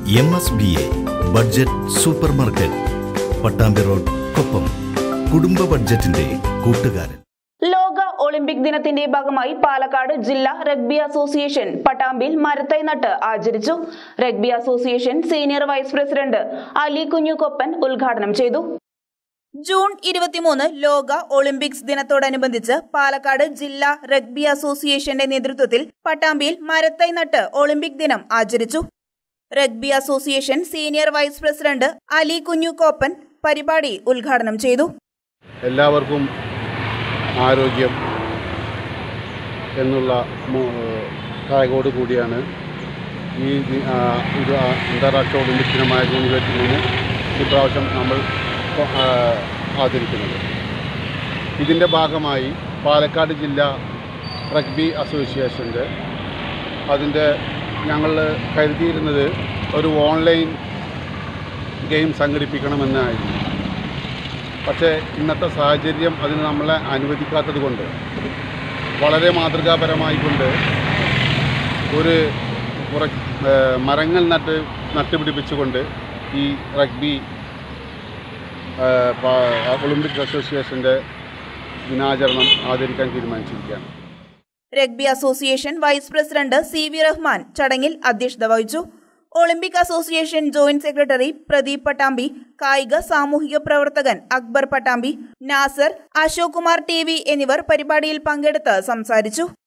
M S B A budget supermarket Pattambi road Koppam കുടുംബ ബഡ്ജറ്റിന്റെ കൂട്ടുകാരൻ ലോക ഒളിമ്പിക് ദിനത്തിന്റെ ഭാഗമായി പാലക്കാട് ജില്ലാ റഗ്ബി അസോസിയേഷൻ പട്ടാമ്പിൽ മരത്തൈ നട്ട് ആചരിച്ചു rugby association senior vice president Ali Kunjukoppan ഉദ്ഘാടനം ചെയ്തു ജൂൺ ഇരുപത്തിമൂന്ന് ലോക ഒളിമ്പിക്സ് ദിനത്തോടനുബന്ധിച്ച് പാലക്കാട് ജില്ലാ റഗ്ബി അസോസിയേഷന്റെ നേതൃത്വത്തിൽ പട്ടാമ്പിയിൽ മരത്തൈ നട്ട് ഒളിമ്പിക് ദിനം ആചരിച്ചു rugby association senior vice president Ali Kunjukoppan പരിപാടി ഉദ്ഘാടനം ചെയ്തു എല്ലാവർക്കും ആരോഗ്യം എന്നുള്ള മോ- കായകോട് കൂടിയാണ് ഈ ദി- ആ, ഇത് ആ അന്താരാഷ്ട്ര ഒളിമ്പിക് ദിനമായ ജൂൺ ഇരുപത്തി മൂന്ന് ഇപ്രാവശ്യം നമ്മൾ കൊ- ആ, ആചരിക്കുന്നത് ഇതിൻ്റെ ഭാഗമായി പാലക്കാട് ജില്ലാ റഗ്ബി അസോസിയേഷൻ്റെ അതിൻ്റെ ഞങ്ങൾ കരുതിയിരുന്നത് ഒരു ഓൺലൈൻ ഗെയിം സംഘടിപ്പിക്കണമെന്നായിരുന്നു പക്ഷേ ഇന്നത്തെ സാഹചര്യം അതിന് നമ്മളെ അനുവദിക്കാത്തത് കൊണ്ട് വളരെ മാതൃകാപരമായിക്കൊണ്ട് ഒരു കുറ ഏഹ് മരങ്ങൾ നട്ട് നട്ടുപിടിപ്പിച്ചുകൊണ്ട് ഈ റഗ്ബി ഏഹ് പാ- ഒളിമ്പിക് അസോസിയേഷൻ്റെ ദിനാചരണം ആചരിക്കാൻ തീരുമാനിച്ചിരിക്കുകയാണ് rugby association vice president C V Rahman ചടങ്ങിൽ അധ്യക്ഷത വഹിച്ചു Olympic association joint secretary Pradeep Pattambi കായിക സാമൂഹിക പ്രവർത്തകൻ അക്ബർ പട്ടാമ്പി നാസർ അശോക് കുമാർ ടി വി എന്നിവർ പരിപാടിയിൽ പങ്കെടുത്ത് സംസാരിച്ചു